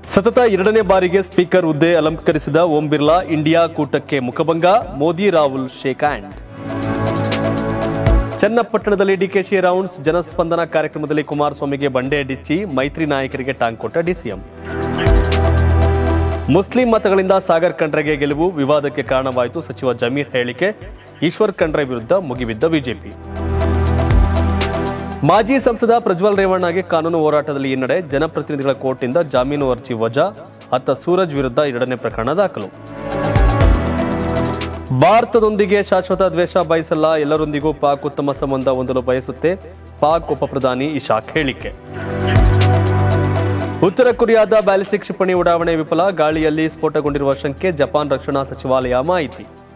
ಸತತ ಎರಡನೇ ಬಾರಿಗೆ ಸ್ಪೀಕರ್ ಹುದ್ದೆ ಅಲಂಕರಿಸಿದ ಓಂ ಬಿರ್ಲಾ ಇಂಡಿಯಾ ಕೂಟಕ್ಕೆ ಮುಖಭಂಗ ಮೋದಿ ರಾಹುಲ್ ಶೇಕ್ ಹ್ಯಾಂಡ್ ಚನ್ನಪಟ್ಟಣದಲ್ಲಿ ಡಿಕೆಶಿ ರೌಂಡ್ಸ್ ಜನಸ್ಪಂದನ ಕಾರ್ಯಕ್ರಮದಲ್ಲಿ ಕುಮಾರಸ್ವಾಮಿಗೆ ಬಂಡೆ ಡಿಚ್ಚಿ ಮೈತ್ರಿ ನಾಯಕರಿಗೆ ಟಾಂಗ್ ಕೊಟ್ಟ ಡಿಸಿಎಂ ಮುಸ್ಲಿಂ ಮತಗಳಿಂದ ಸಾಗರ್ ಖಂಡ್ರೆಗೆ ಗೆಲುವು ವಿವಾದಕ್ಕೆ ಕಾರಣವಾಯಿತು ಸಚಿವ ಜಮೀರ್ ಹೇಳಿಕೆ ಈಶ್ವರ್ ಖಂಡ್ರೆ ವಿರುದ್ಧ ಮುಗಿಬಿದ್ದ ಬಿಜೆಪಿ ಮಾಜಿ ಸಂಸದ ಪ್ರಜ್ವಲ್ ರೇವಣ್ಣಗೆ ಕಾನೂನು ಹೋರಾಟದಲ್ಲಿ ಹಿನ್ನಡೆ ಜನಪ್ರತಿನಿಧಿಗಳ ಕೋರ್ಟ್ನಿಂದ ಜಾಮೀನು ಅರ್ಜಿ ವಜಾ ಅತ್ತ ಸೂರಜ್ ವಿರುದ್ಧ ಎರಡನೇ ಪ್ರಕರಣ ದಾಖಲು ಭಾರತದೊಂದಿಗೆ ಶಾಶ್ವತ ದ್ವೇಷ ಬಯಸಲ್ಲ ಎಲ್ಲರೊಂದಿಗೂ ಪಾಕ್ ಉತ್ತಮ ಸಂಬಂಧ ಹೊಂದಲು ಬಯಸುತ್ತೆ ಪಾಕ್ ಉಪ ಪ್ರಧಾನಿ ಇಶಾಕ್ ಹೇಳಿಕೆ ಉತ್ತರ ಕೊರಿಯಾದ ಬ್ಯಾಲಿಸ್ಟಿಕ್ ಕ್ಷಿಪಣಿ ಉಡಾವಣೆ ವಿಫಲ ಗಾಳಿಯಲ್ಲಿ ಸ್ಫೋಟಗೊಂಡಿರುವ ಶಂಕೆ ಜಪಾನ್ ರಕ್ಷಣಾ ಸಚಿವಾಲಯ ಮಾಹಿತಿ